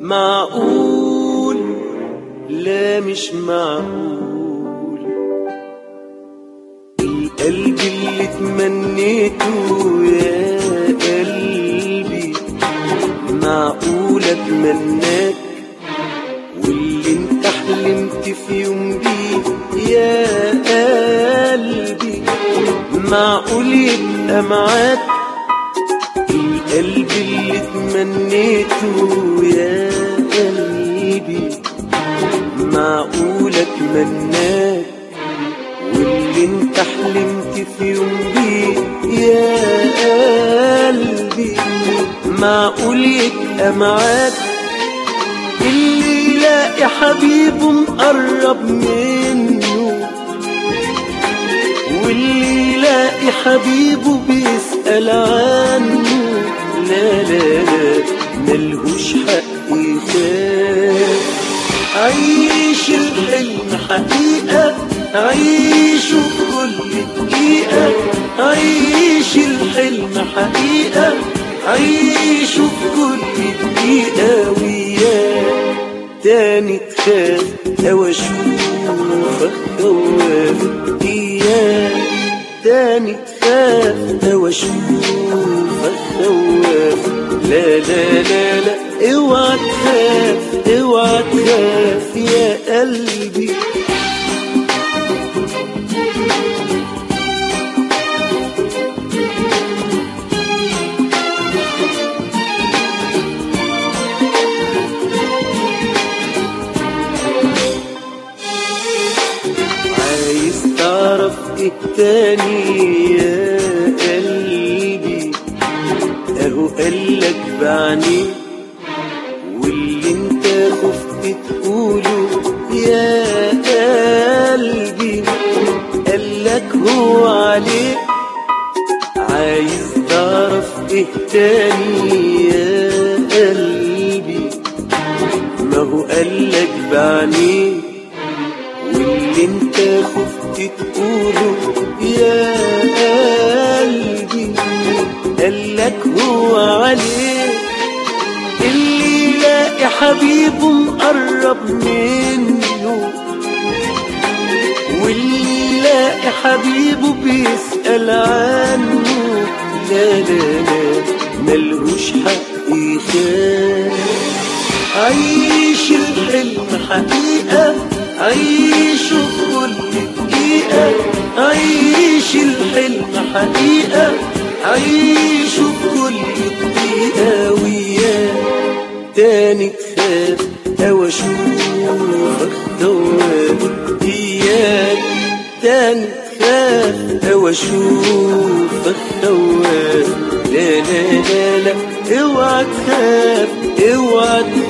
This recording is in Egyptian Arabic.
معقول لا مش معقول القلب اللي تمنيته يا قلبي معقول اتمناك واللي انت حلمت في يوم بيه يا قلبي معقول يبقى معاك القلب اللي تمنيته يا قلبي معقول اتمناك واللي انت حلمت في يوم بيه يا قلبي معقول يبقى معاك اللي يلاقي حبيبه مقرب منه واللي يلاقي حبيبه بيسأل عنه لا لا لا ملهوش حق يخاف عيش الحلم حقيقة عيشه كل دقيقة عيش الحلم حقيقة عيشه كل دقيقة وياه تاني تخاف أو أشوفك خواف إياه تاني تخاف أو أشوفك خواف لا لا لا لا اوعى تخاف اوعى تخاف يا قلبي عايز تعرف ايه تاني يا قلبي اهو قالك بعني واللي انت خفت تقوله يا قلبي قالك هو عليك عايز تعرف ايه تاني يا قلبي ما هو قالك بعني واللي انت خفت تقوله يا قلبي قالك هو عليه اللي يلاقي حبيبه مقرب منه واللي يلاقي حبيبه بيسأل عنه لا لا لا ملهوش حق يخاف عيش الحلم حقيقة عيشه كل دقيقة عيش الحلم حقيقة عيشه كل دقيقة وياه تاني تخاف أو أشوفك خواف إياك تاني تخاف أو أشوفك خواف لا لا لا لا اوعى تخاف اوعى تخاف